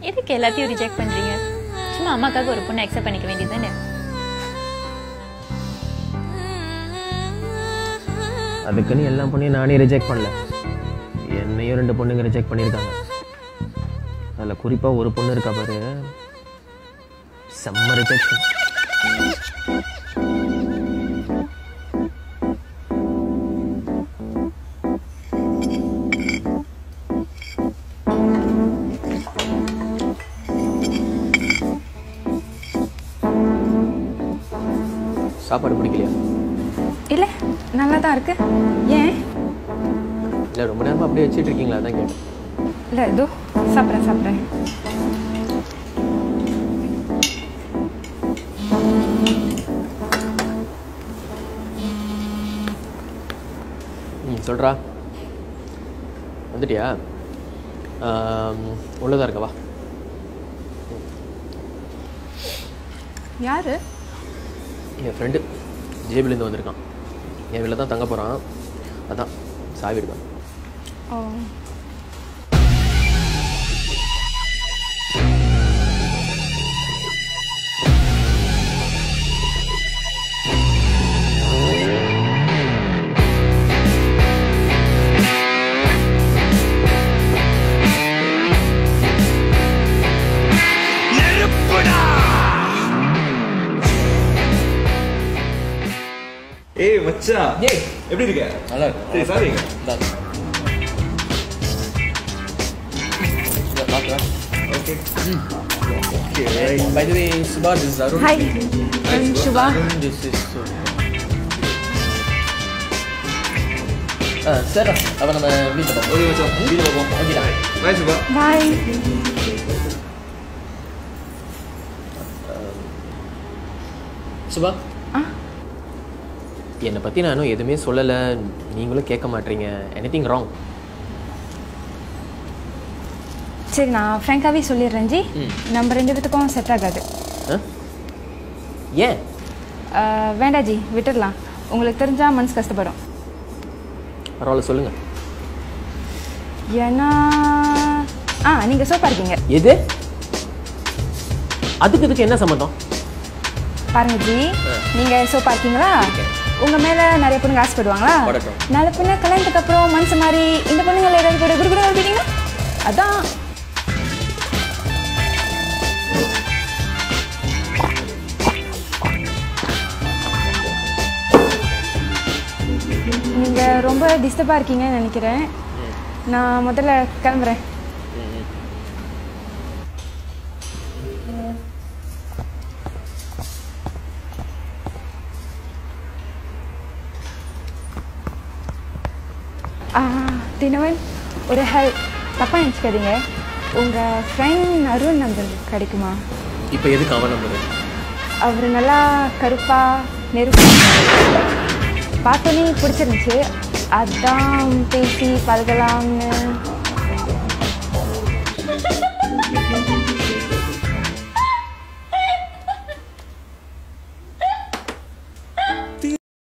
எதுக்கு எல்லாத்தையும் ரிஜெக்ட் பண்றீங்க சும்மா அம்மாக்காக ஒரு பொண்ணை அக்செப்ட் பண்ணிக்க வேண்டியது தானே அதுக்குன்னு எல்லா பொண்ணையும் நானே ரிஜெக்ட் பண்ணல என்னையும் ரெண்டு பொண்ணுங்க ரிஜெக்ட் பண்ணியிருக்காங்க அதில் குறிப்பாக ஒரு பொண்ணு இருக்கா பாரு செம்ம ரிஜெக்ஷன் சாப்பாடு பிடிக்கலையா இல்லை நல்லா தான் இருக்கு ஏன் இல்லை ரொம்ப நேரமாக அப்படியே வச்சுட்டு இருக்கீங்களா அதான் கேட்டேன் இல்லை இதோ சாப்பிட்றேன் சாப்பிட்றேன் ம் சொல்கிறா வந்துட்டியா உள்ளதா இருக்கவா யாரு என் ஃப்ரெண்டு ஜேபிலேருந்து வந்திருக்கான் என் வீட்டில் தான் தங்க போகிறான் அதான் சாவி இருக்கான் ஓ ஏய் மச்சான் ஏய் எப்படி இருக்க நல்லா இருக்கு சரி sorry okay okay By the way, Subha, this is Arun. Hi Subha Arun, this is ah சரி அப்போ நம்ம வீட்டில் பார்ப்போம் ஓகே மச்சான் வீடியோ பார்ப்போம் ஓகேடா பாய் சுபா பாய் சுபா ஆ என்னை பற்றி நான் இன்னும் எதுவுமே சொல்லலை நீங்களும் கேட்க மாட்டீங்க எனிதிங் ராங் சரி நான் ஃப்ராங்காகவே சொல்லிடுறேன் ஜி ம். நம்ம ரெண்டு பேத்துக்கும் செட் ஆகாது ஏன் அஹ், வேண்டாம் ஜி விட்டுடலாம் உங்களுக்கு தெரிஞ்சா மனசு கஷ்டப்படும் பரவாயில்ல சொல்லுங்கள் ஏன்னா ஆ நீங்கள் சோப்பா இருக்கீங்க எது அதுக்கு இதுக்கு என்ன சம்மந்தம் பாருங்க ஜி நீங்கள் சோப்பா இருக்கீங்களா உங்கள் மேலே நிறைய பொண்ணுங்க ஆசைப்படுவாங்களா படட்டும். நல்ல பொண்ணு கல்யாணத்துக்கு அப்புறம் மனசு மாதிரி இந்த பொண்ணுங்களை ஏதாவது கூட குடு கூட இருப்பீங்க அதான் நீங்கள் ரொம்ப டிஸ்டர்பாக இருக்கீங்கன்னு நினைக்கிறேன் நான் முதல்ல கிளம்புறேன் ஆ, தினவன் ஒரு ஹெல்ப் தப்பாக நினச்சிக்காதீங்க உங்கள் ஃப்ரெண்ட் அருண் நம்பர் கிடைக்குமா இப்போ எதுக்கு அவன் நம்பரு அவர் நல்லா கருப்பாக நெருப்பா பார்த்தோன்னே பிடிச்சிருந்துச்சு அதான் பேசி பழகலாம்னு